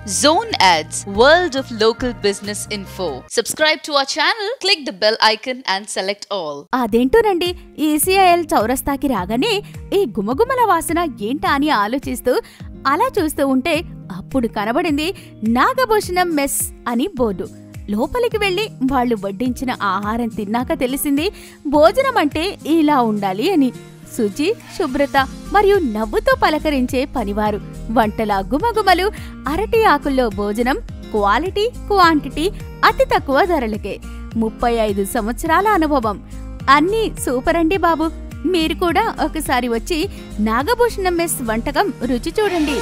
Zone Ads, World of Local Business Info. Subscribe to our channel, click the bell icon and select all. అదేంటోనండి ECIL చౌరస్తాకి రాగానే ఈ గుమగుమల వాసన ఏంటా అని ఆలోచిస్తూ అలా చూస్తూ ఉంటే అప్పుడు కనబడింది నాగభూషణం మెస్ అని బోర్డు లోపలికి వెళ్లి వాళ్ళు వడ్డించిన ఆహారం తిన్నాక తెలిసింది భోజనం అంటే ఇలా ఉండాలి అని శుచి శుభ్రత మరియు నవ్వుతో పలకరించే పనివారు వంటల గుమగుమలు అరటి ఆకుల్లో భోజనం క్వాలిటీ క్వాంటిటీ అతి తక్కువ ధరలకే ముప్పై ఐదు సంవత్సరాల అనుభవం అన్నీ సూపర్ అండి బాబు మీరు కూడా ఒకసారి వచ్చి నాగభూషణం మెస్ వంటకం రుచి చూడండి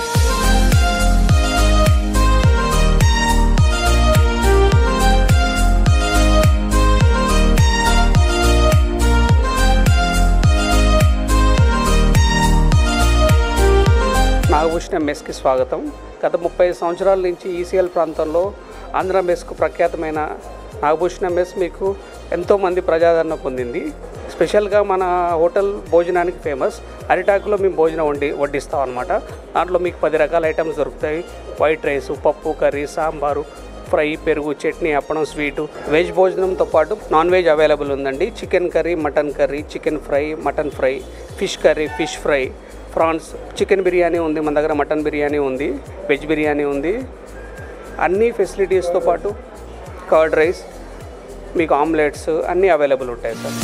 నాగభూషణ మెస్కి స్వాగతం గత ముప్పై సంవత్సరాల నుంచి ఈసీఎల్ ప్రాంతంలో ఆంధ్ర మెస్కు ప్రఖ్యాతమైన నాగభూషణ మెస్ మీకు ఎంతోమంది ప్రజాదరణ పొందింది స్పెషల్గా మన హోటల్ భోజనానికి ఫేమస్ అరిటాకులో మేము భోజనం వండి వడ్డిస్తాం అనమాట దాంట్లో మీకు పది రకాల ఐటమ్స్ దొరుకుతాయి వైట్ రైస్ పప్పు కర్రీ సాంబారు ఫ్రై పెరుగు చట్నీ అప్పడం స్వీటు వెజ్ భోజనంతో పాటు నాన్ వెజ్ అవైలబుల్ ఉందండి chicken curry mutton curry chicken fry mutton fry fish curry fish fry prawns chicken biryani ఉంది మన దగ్గర మటన్ బిర్యానీ ఉంది వెజ్ బిర్యానీ ఉంది అన్ని ఫెసిలిటీస్తో పాటు కర్డ్ రైస్ మీకు ఆమ్లెట్స్ అన్నీ అవైలబుల్ ఉంటాయి సార్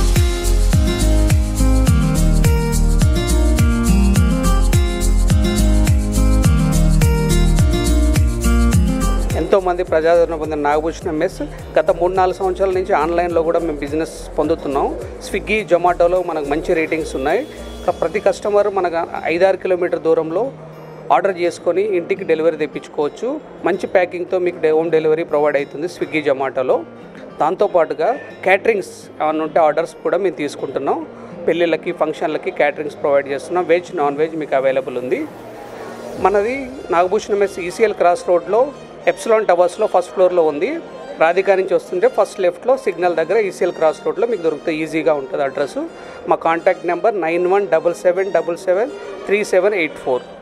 ఎంతోమంది ప్రజాదరణ పొందిన నాగభూషణ మెస్ గత మూడు నాలుగు సంవత్సరాల నుంచి ఆన్లైన్లో కూడా మేము బిజినెస్ పొందుతున్నాం స్విగ్గీ జొమాటోలో మనకు మంచి రేటింగ్స్ ఉన్నాయి క- ప్రతి కస్టమర్ మనకు ఐదారు కిలోమీటర్ దూరంలో ఆర్డర్ చేసుకొని ఇంటికి డెలివరీ తెప్పించుకోవచ్చు మంచి ప్యాకింగ్తో మీకు డే- హోమ్ డెలివరీ ప్రొవైడ్ అవుతుంది స్విగ్గీ జొమాటోలో దాంతోపాటుగా క్యాటరింగ్స్ ఏమైనా ఉంటే ఆర్డర్స్ కూడా మేము తీసుకుంటున్నాం పెళ్ళిళ్ళకి ఫంక్షన్లకి క్యాటరింగ్స్ ప్రొవైడ్ చేస్తున్నాం వెజ్ నాన్ వెజ్ మీకు అవైలబుల్ ఉంది మనది నాగభూషణ మెస్ ఈసీఎల్ క్రాస్ రోడ్లో ఎప్సిలాన్ టవర్స్లో ఫస్ట్ ఫ్లోర్లో ఉంది రాధికా నుంచి వస్తుంటే ఫస్ట్ లెఫ్ట్లో సిగ్నల్ దగ్గర ఈసీఎల్ క్రాస్ రోడ్లో మీకు దొరుకుతుంది ఈజీగా ఉంటుంది అడ్రస్ మా contact number nine one double seven double seven three seven eight four